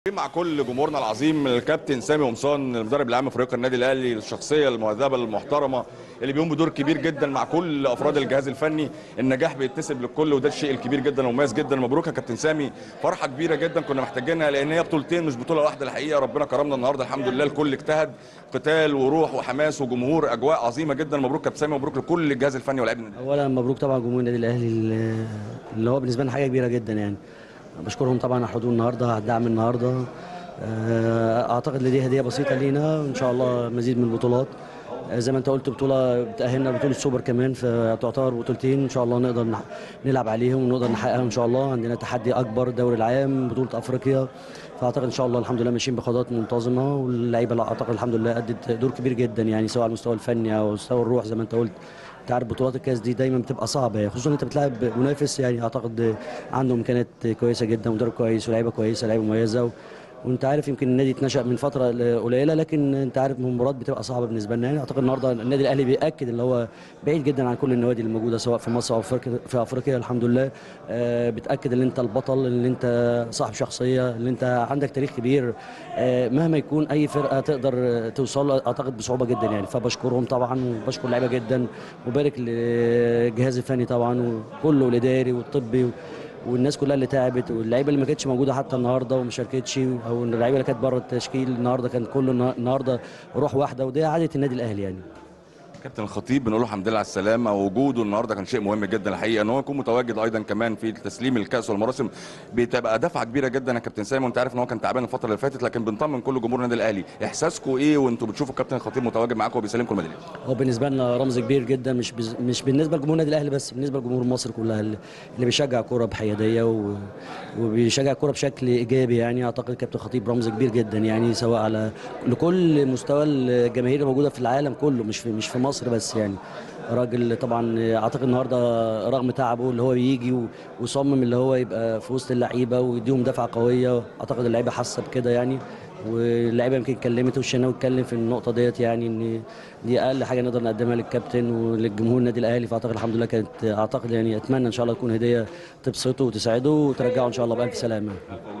مع كل جمهورنا العظيم الكابتن سامي قمصان المدرب العام فريق النادي الاهلي الشخصيه المهذبه المحترمه اللي بيقوم بدور كبير جدا مع كل افراد الجهاز الفني النجاح بيتسب للكل وده الشيء الكبير جدا ومميز جدا مبروك يا كابتن سامي فرحه كبيره جدا كنا محتاجينها لان هي بطولتين مش بطوله واحده الحقيقه ربنا كرمنا النهارده الحمد لله الكل اجتهد قتال وروح وحماس وجمهور اجواء عظيمه جدا مبروك كابتن سامي مبروك لكل الجهاز الفني ولاعيبه النادي اولا مبروك طبعا جمهور النادي الاهلي اللي- اللي هو بالنسبه لنا حاجه كبيره جدا يعني بشكرهم طبعا على الحضور النهارده على الدعم النهارده آه، اعتقد ان دي هديه بسيطه لينا ان شاء الله مزيد من البطولات آه، زي ما انت قلت بطوله بتاهلنا بطوله سوبر كمان فتعتبر بطولتين ان شاء الله نقدر نح- نلعب عليهم ونقدر نحققها ان شاء الله عندنا تحدي اكبر دوري العام بطوله افريقيا فاعتقد ان شاء الله الحمد لله ماشيين بخطوات منتظمه واللعيبه لا اعتقد الحمد لله ادت دور كبير جدا يعني سواء على المستوى الفني او مستوى الروح زي ما انت قلت انت عارف بطولات الكاس دي دايما بتبقى صعبه يعني خصوصا انت بتلعب منافس يعني اعتقد عنده امكانيات كويسه جدا مدرب كويس ولاعيبه كويسه لعيبه مميزه و... وانت عارف يمكن النادي اتنشأ من فتره قليله لكن انت عارف المباريات بتبقى صعبه بالنسبه لنا يعني اعتقد النهارده النادي الاهلي بياكد ان هو بعيد جدا عن كل النوادي اللي موجوده سواء في مصر او في أفريقيا- في افريقيا الحمد لله آه، بتاكد ان انت البطل ان انت صاحب شخصيه ان انت عندك تاريخ كبير آه، مهما يكون اي فرقه تقدر توصل له اعتقد بصعوبه جدا يعني فبشكرهم طبعا وبشكر اللعيبه جدا وبارك للجهاز الفني طبعا وكله الاداري والطبي والناس كلها اللي تعبت واللعيبه اللي ما كانتش موجوده حتى النهارده وما شاركتش او اللعيبه اللي كانت بره التشكيل النهارده كان كله النه- النهارده روح واحده ودي عاده النادي الاهلي يعني كابتن الخطيب بنقول له الحمد لله على السلامه وجوده النهارده كان شيء مهم جدا الحقيقه ان هو يكون متواجد ايضا كمان في تسليم الكاس والمراسم بتبقى دفعه كبيره جدا يا كابتن سامي وانت عارف ان هو كان تعبان الفتره اللي فاتت لكن بنطمن كل جمهور النادي الاهلي احساسكم ايه وانتم بتشوفوا الكابتن الخطيب متواجد معاكم وبيسلمكم الميداليه هو بالنسبه لنا رمز كبير جدا مش بز... مش بالنسبه لجمهور النادي الاهلي بس بالنسبه لجمهور مصر كلها اللي اللي بيشجع كوره بحياديه و... وبيشجع كوره بشكل ايجابي يعني اعتقد كابتن خطيب رمز كبير جدا يعني سواء على لكل مستوى الجماهير الموجوده في العالم كله مش في مش في مصر بس يعني راجل طبعا اعتقد النهارده رغم تعبه اللي هو يجي و- وصمم اللي هو يبقى في وسط اللعيبه ويديهم دفعه قويه اعتقد اللعيبه حاسه بكده يعني واللعيبه يمكن اتكلمت والشناوي اتكلم في النقطه ديت يعني ان دي اقل حاجه نقدر نقدمها للكابتن وللجمهور النادي الاهلي فاعتقد الحمد لله كانت اعتقد يعني اتمنى ان شاء الله تكون هديه تبسطه وتسعده وترجعه ان شاء الله بالف سلامه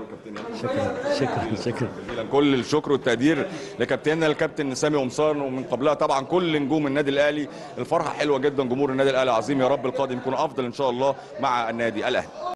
شكرا شكرا شكرا جزيلا كل الشكر والتقدير لكابتننا الكابتن سامي قمصان ومن قبلها طبعا كل نجوم النادي الاهلي الفرحه حلوه جدا جمهور النادي الاهلي عظيم يا رب القادم يكون افضل ان شاء الله مع النادي الاهلي